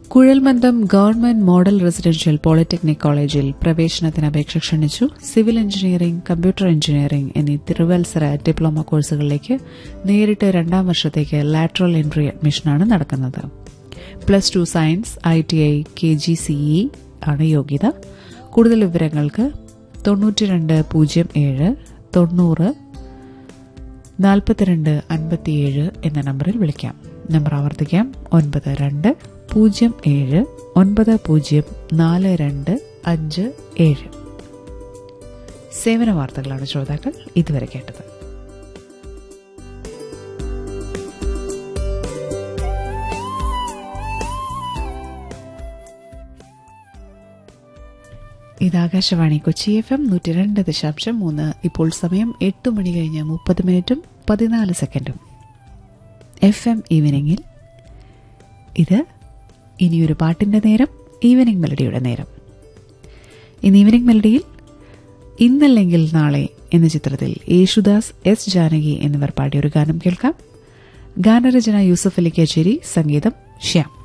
കുഴൽമന്ദം government model residential polytechnic കോളേജിൽ പ്രവേശനത്തിന് അപേക്ഷ ക്ഷണിച്ചു സിവിൽ എഞ്ചിനീയറിംഗ് കമ്പ്യൂട്ടർ എഞ്ചിനീയറിംഗ് എന്നീ തിരുവത്സര ഡിപ്ലോമ കോഴ്സുകളിലേക്ക് നേരിട്ട് രണ്ടാം വർഷത്തേക്ക് ലാറ്ററൽ എൻട്രി അഡ്മിഷനാണ് നടക്കുന്നത് plus two science I T I K G CE ആണ് യോഗ്യത കൂടുതൽ വിവരങ്ങൾക്ക് തൊണ്ണൂറ്റി രണ്ട് പൂജ്യം ഏഴ് തൊണ്ണൂറ് നാൽപ്പത്തിരണ്ട് അൻപത്തിയേഴ് എന്ന നമ്പറിൽ വിളിക്കാം നമ്പർ ആവർത്തിക്കാം ഒൻപത് രണ്ട് പൂജ്യം ഏഴ് ഒൻപത് പൂജ്യം നാല് രണ്ട് അഞ്ച് ഏഴ് സേവന വാർത്തകളാണ് ശ്രോതാക്കൾ ഇതുവരെ കേട്ടത് ഇത് ആകാശവാണി കൊച്ചി എഫ് എം നൂറ്റി രണ്ട് ദശാംശം മൂന്ന് ഇപ്പോൾ സമയം എട്ട് മണി കഴിഞ്ഞ് മുപ്പത് മിനിറ്റും പതിനാല് സെക്കൻഡും എഫ് എം ഈവനിങ്ങിൽ ഇത് ഇനിയൊരു പാട്ടിന്റെ നേരം ഈവനിങ് മെലഡിയുടെ നേരം ഇന്ന് ഈവനിങ് മെലഡിയിൽ ഇന്നല്ലെങ്കിൽ നാളെ എന്ന ചിത്രത്തിൽ യേശുദാസ് എസ് ജാനകി എന്നിവർ പാടിയ ഒരു ഗാനം കേൾക്കാം ഗാനരചന യൂസഫ് അലി കച്ചേരി സംഗീതം ശ്യാം